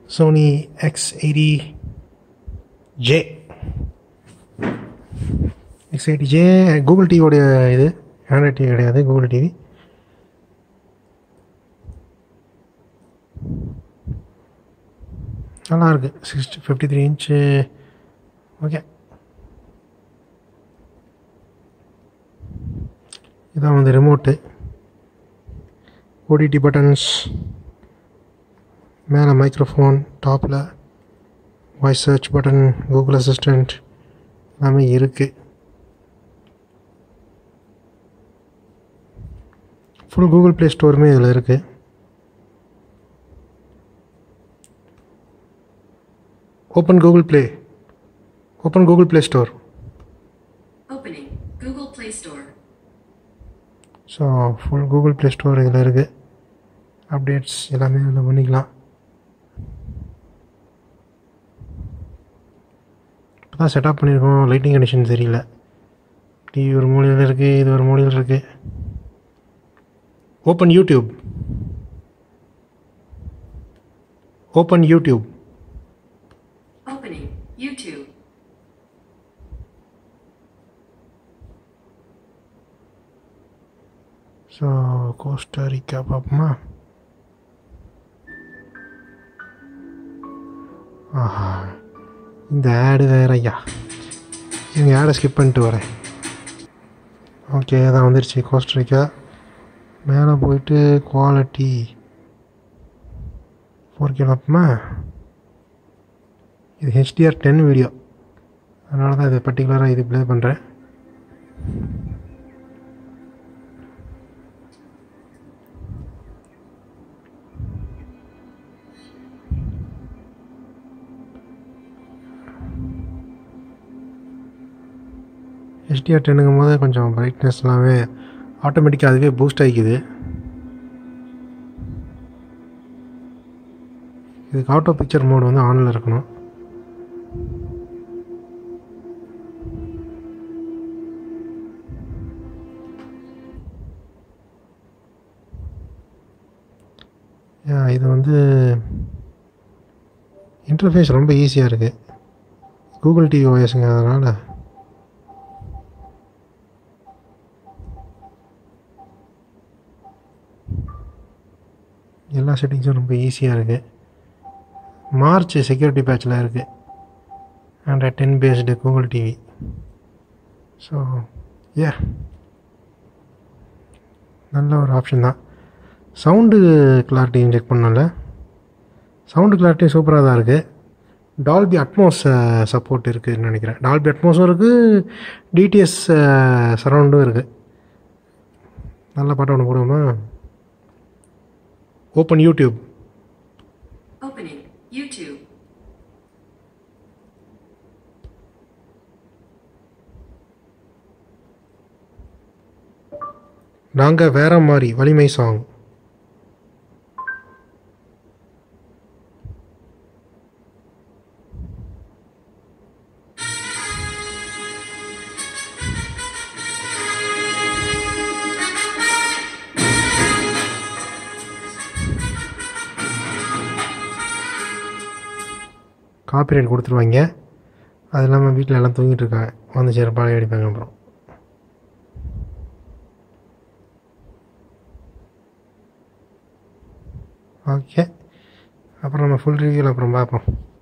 Sony X eighty J X eighty J Google டிவியோடைய இது Android TV கிடையாது Google TV நல்லா இருக்கு sixty fifty three inch okay இதான் வந்து ரிமோட்டு ஓடிடி பட்டன்ஸ் மேலே மைக்ரோஃபோன் டாப்பில் voice search button Google assistant எல்லாமே இருக்குது ஃபுல் கூகுள் ப்ளே ஸ்டோருமே இதில் இருக்குது open Google play open Google play store Opening Google Play Store. So full Google play store இதில் இருக்குது அப்டேட்ஸ் எல்லாமே இதில் பண்ணிக்கலாம் இப்போ தான் செட்டப் பண்ணியிருக்கோம் லைட்டிங் கண்டிஷன் தெரியல டிவி ஒரு மூலையில் இருக்குது இது ஒரு மூலையில் இருக்குது open YouTube open YouTube Opening YouTube. So Costa Rica பார்ப்போமா ஆஹா இந்த ஆடு வேற ஐயா இந்த ஆடை ஸ்கிப் பண்ணிட்டு வரேன் ஓகே அதான் வந்துருச்சு கோஸ்டரிக்கா மேலே போயிட்டு குவாலிட்டி ஃபோர் கே பார்ப்போமா இது ஹெச்டிஆர் டென் வீடியோ அதனால தான் இது பர்டிகுலராக இது ப்ளே பண்ணுறேன் ஹெச்டிஆர் டென்னுங்கும் போது கொஞ்சம் பிரைட்னஸ் எல்லாமே ஆட்டோமேட்டிக்காக அதுவே பூஸ்ட் ஆகிக்குது இதுக்கு ஆட்டோ பிக்சர் மோட் வந்து ஆனில் இருக்கணும் Yeah, இது வந்து இன்டர்ஃபேஸ் ரொம்ப ஈஸியாக இருக்குது கூகுள் டிவி ஓஎஸுங்க அதனால் எல்லா செட்டிங்ஸும் ரொம்ப ஈஸியாக இருக்குது மார்ச் செக்யூரிட்டி பேட்சில் இருக்குது Android ten based Google TV so a நல்ல ஒரு ஆப்ஷன் தான் சவுண்டு கிளாரிட்டியும் செக் பண்ணல சவுண்டு கிளாரிட்டி சூப்பராக தான் இருக்குது டால்பி அட்மோஸ் சப்போர்ட் இருக்குதுன்னு நினைக்கிறேன் டால்பி அட்மோஸும் இருக்குது டிடிஎஸ் சரவுண்டும் இருக்குது நல்ல பாட்டு ஒன்று போடுவோமா ஓப்பன் யூடியூப் Opening YouTube. நாங்கள் வேற மாதிரி வலிமை சாங் காப்பிரைட் கொடுத்துருவாங்க அது இல்லாமல் வீட்டில் எல்லாம் தூங்கிட்டு இருக்காங்க வந்து சரி பாடம் அடிப்பாங்க அப்புறம் ஓகே அப்புறம் நம்ம ஃபுல் ரிவ்யூவில் அப்புறம் பார்ப்போம்